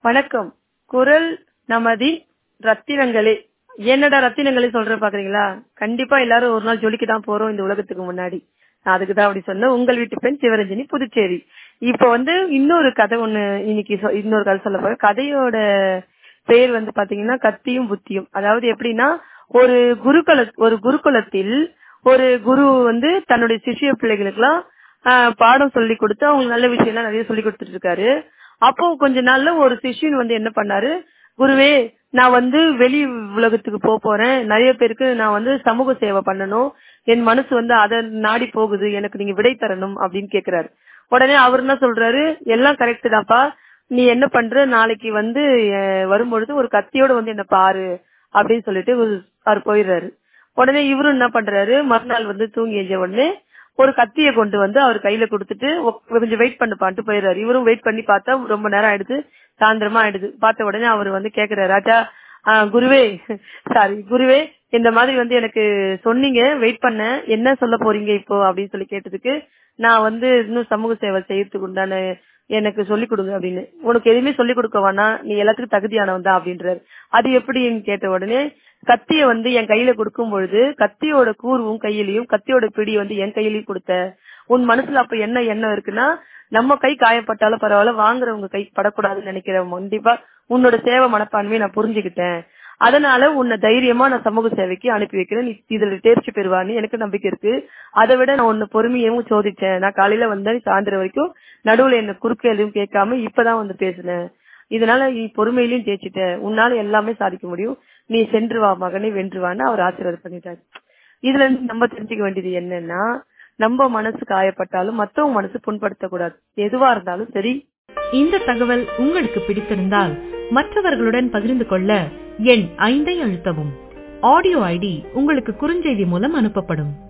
வணக்கம் குரல் நமதி ரத்தினங்களே என்னடா ரத்தினங்களே சொல்ற பாக்குறீங்களா கண்டிப்பா எல்லாரும் ஒரு நாள் ஜொலிக்க தான் போறோம் இந்த உலகத்துக்கு முன்னாடி நான் அதுக்கு தான் அப்படி சொன்னேன் உங்கள் வீட்டு பெண் சிவரஞ்சனி புதுச்சேரி இப்ப வந்து இன்னொரு கதை ஒண்ணு இன்னைக்கு சொ- இன்னொரு கதை சொல்ல போறேன் கதையோட பேர் வந்து பாத்தீங்கன்னா கத்தியும் புத்தியும் அதாவது எப்படின்னா ஒரு குருகுல ஒரு குருகுலத்தில் ஒரு குரு வந்து தன்னுடைய சிஷ்ய பிள்ளைகளுக்கெல்லாம் ஆஹ், பாடம் சொல்லி கொடுத்து அவங்களுக்கு நல்ல விஷயம் எல்லாம் நிறைய சொல்லி கொடுத்துட்டு இருக்காரு அப்போ கொஞ்ச நாள்ல ஒரு சிஷ்யன் வந்து என்ன பண்ணாரு குருவே நான் வந்து வெளி உலகத்துக்கு போக போறேன் நிறைய பேருக்கு நான் வந்து சமூக சேவை பண்ணணும் என் மனசு வந்து அதை நாடி போகுது எனக்கு நீங்க விடை தரணும் அப்படின்னு கேக்குறாரு உடனே அவர் என்ன சொல்றாரு எல்லாம் கரெக்ட் தான்ப்பா நீ என்ன பண்ற நாளைக்கு வந்து அஹ், வரும்பொழுது ஒரு கத்தியோட வந்து என்ன பாரு அப்படின்னு சொல்லிட்டு ஒரு- அவர் போயிடுறாரு உடனே இவரும் என்ன பண்றாரு மறுநாள் வந்து தூங்கி எஞ்ச உடனே ஒரு கத்திய கொண்டு வந்து அவர் கையில கொடுத்துட்டு ஒ- கொஞ்சம் வெயிட் பண்ணுப்பான்ட்டு போயிடுறாரு இவரும் வெயிட் பண்ணி பார்த்தா ரொம்ப நேரம் ஆயிடுது சாயந்தரமா ஆயிடுது பார்த்த உடனே அவர் வந்து கேக்குறாரு ராஜா ஆஹ் குருவே சாரி குருவே இந்த மாதிரி வந்து எனக்கு சொன்னீங்க வெயிட் பண்ண என்ன சொல்ல போறீங்க இப்போ அப்படின்னு சொல்லி கேட்டதுக்கு நான் வந்து இன்னும் சமூக சேவை செய்யறதுக்கு உண்டான எனக்கு சொல்லிக் கொடுங்க அப்படின்னு உனக்கு எதுவுமே சொல்லிக் கொடுக்க வேணாம் நீ எல்லாத்துக்கும் தகுதியானவன் தான் அப்படின்றாரு அது எப்படின்னு கேட்ட உடனே கத்திய வந்து என் கையில கொடுக்கும் பொழுது கத்தியோட கூர்வும் கையிலையும் கத்தியோட பிடி வந்து என் கையிலயும் கொடுத்த உன் மனசுல அப்ப என்ன எண்ணம் இருக்குன்னா நம்ம கை காயப்பட்டாலும் பரவாயில்ல வாங்குறவங்க கை படக்கூடாதுன்னு நினைக்கிறேன் கண்டிப்பா உன்னோட சேவை மனப்பான்மையை நான் புரிஞ்சுக்கிட்டேன் அதனால உன்னை தைரியமா நான் சமூக சேவைக்கு அனுப்பி வைக்கிறேன் நீ இதுல தேர்ச்சி பெறுவான்னு எனக்கு நம்பிக்கை இருக்கு அதை விட நான் உன்னை பொறுமையவும் சோதிச்சேன் நான் காலையில வந்தேன் சாயந்தரம் வரைக்கும் நடுவுல என்ன குறுக்க எதுவும் கேட்காம இப்பதான் வந்து பேசினேன் இதனால நீ பொறுமையிலையும் தேய்ச்சிட்ட உன்னால எல்லாமே சாதிக்க முடியும் நீ சென்று வா மகனை வென்று வான்னு அவர் ஆசீர்வாதம் பண்ணிட்டாரு இதுல இருந்து நம்ம தெரிஞ்சுக்க வேண்டியது என்னன்னா நம்ம மனசு காயப்பட்டாலும் மத்தவங்க மனசு புண்படுத்த கூடாது எதுவா இருந்தாலும் சரி இந்த தகவல் உங்களுக்கு பிடித்திருந்தால் மற்றவர்களுடன் பகிர்ந்து கொள்ள எண் ஐந்தை அழுத்தவும் ஆடியோ ஐடி உங்களுக்கு குறுஞ்செய்தி மூலம் அனுப்பப்படும்